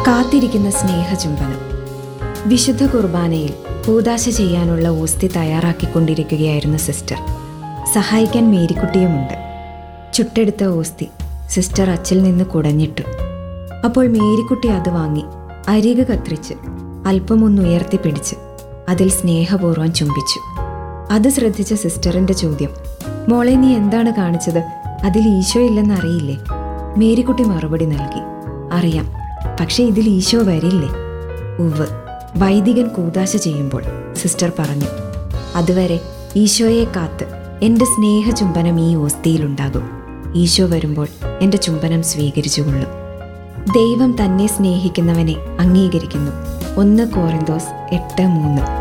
കാത്തിരിക്കുന്ന സ്നേഹചുംബനം വിശുദ്ധ കുർബാനയിൽ കൂതാശ ചെയ്യാനുള്ള ഓസ്തി തയ്യാറാക്കിക്കൊണ്ടിരിക്കുകയായിരുന്നു സിസ്റ്റർ സഹായിക്കാൻ മേരിക്കുട്ടിയുമുണ്ട് ചുട്ടെടുത്ത ഓസ്തി സിസ്റ്റർ അച്ചിൽ നിന്ന് കുടഞ്ഞിട്ടു അപ്പോൾ മേരിക്കുട്ടി അത് വാങ്ങി അരികെ കത്തിരിച്ച് അല്പമൊന്ന് ഉയർത്തിപ്പിടിച്ച് അതിൽ സ്നേഹപൂർവ്വം ചുംബിച്ചു അത് ശ്രദ്ധിച്ച സിസ്റ്ററിന്റെ ചോദ്യം മോളെ നീ എന്താണ് കാണിച്ചത് അതിൽ ഈശോ ഇല്ലെന്ന് അറിയില്ലേ മേരിക്കുട്ടി മറുപടി നൽകി അറിയാം പക്ഷേ ഇതിൽ ഈശോ വരില്ലേ ഉവ് വൈദികൻ കൂതാശ ചെയ്യുമ്പോൾ സിസ്റ്റർ പറഞ്ഞു അതുവരെ ഈശോയെ കാത്ത് എൻ്റെ സ്നേഹ ചുംബനം ഈ ഓസ്തിയിലുണ്ടാകും ഈശോ വരുമ്പോൾ എൻ്റെ ചുംബനം സ്വീകരിച്ചുകൊള്ളും ദൈവം തന്നെ സ്നേഹിക്കുന്നവനെ അംഗീകരിക്കുന്നു ഒന്ന് കോറിന്തോസ് എട്ട് മൂന്ന്